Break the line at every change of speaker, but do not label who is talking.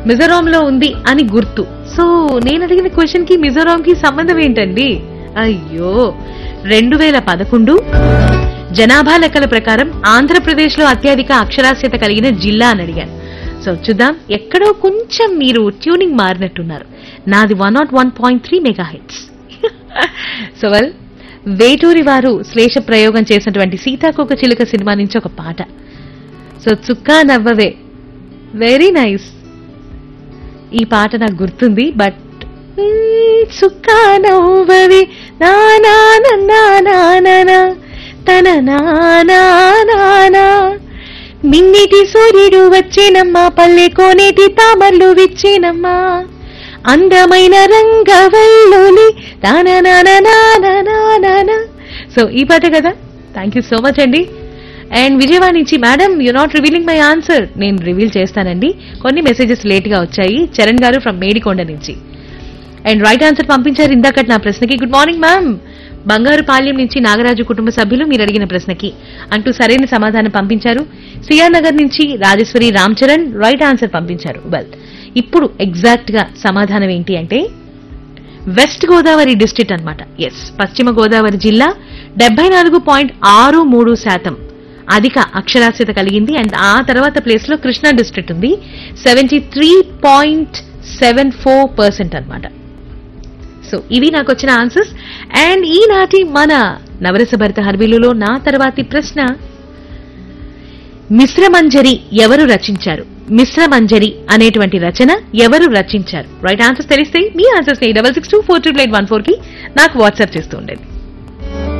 మిజోరాం లో ఉంది అని గుర్తు సో నేను అడిగిన క్వశ్చన్ కి మిజోరాం కి సంబంధం ఏంటండి అయ్యో రెండు వేల పదకొండు జనాభా లెక్కల ప్రకారం ఆంధ్రప్రదేశ్ లో అత్యధిక అక్షరాస్యత కలిగిన జిల్లా అని అడిగాను సో చూద్దాం ఎక్కడో కొంచెం మీరు ట్యూనింగ్ మారినట్టున్నారు నాది one nought one point three mega hits so well Veturi వారు శ్లేష ప్రయోగం చేసినటువంటి సీతాకోక చిలుక సినిమా నుంచి ఒక పాట సో చుక్కా నవ్వవే వెరీ నైస్ ఈ పాట నాకు గుర్తుంది బట్ చుక్కా నవ్వవే నా నా నా నా నా నా నా తన నా నా నా నా మిన్నిటి సూర్యుడు వచ్చేనమ్మా పల్లె కోనేటి తామర్లు విచ్చేనమ్మా అందమైన రంగవల్లుని సో ఈ పాట కదా థ్యాంక్ యూ సో మచ్ అండి అండ్ విజయవాడ నుంచి madam you not revealing my answer నేను రివీల్ చేస్తానండి కొన్ని మెసేజెస్ లేట్ గా వచ్చాయి చరణ్ గారు ఫ్రమ్ మేడికొండ నుంచి అండ్ రైట్ ఆన్సర్ పంపించారు ఇందాక నా ప్రశ్నకి గుడ్ మార్నింగ్ మ్యామ్ బంగారు పాల్యం నుంచి నాగరాజు కుటుంబ సభ్యులు మీరు అడిగిన ప్రశ్నకి అంటూ సరైన సమాధానం పంపించారు సిఆర్ నగర్ నుంచి రాజేశ్వరి రామ్ చరణ్ రైట్ ఆన్సర్ పంపించారు వెల్ ఇప్పుడు ఎగ్జాక్ట్ గా సమాధానం ఏంటి అంటే వెస్ట్ గోదావరి డిస్ట్రిక్ట్ అన్నమాట ఎస్ పశ్చిమ గోదావరి జిల్లా డెబ్బై నాలుగు పాయింట్ ఆరు మూడు శాతం అధిక అక్షరాస్యత కలిగింది అండ్ ఆ తర్వాత ప్లేస్ లో కృష్ణా డిస్ట్రిక్ట్ ఉంది seventy three point seven four percent అనమాట సో ఇవి నాకు వచ్చిన ఆన్సర్స్ అండ్ ఈనాటి మన నవరస భరత హర్బిలులో నా తర్వాతి ప్రశ్న మిశ్రమంజరి ఎవరు రచించారు మిశ్రమంజరి అనేటువంటి రచన ఎవరు రచించారు రైట్ ఆన్సర్స్ తెలిస్తే మీ answers double six two four triple eight one four కి నాకు వాట్సాప్ చేస్తూ ఉండండి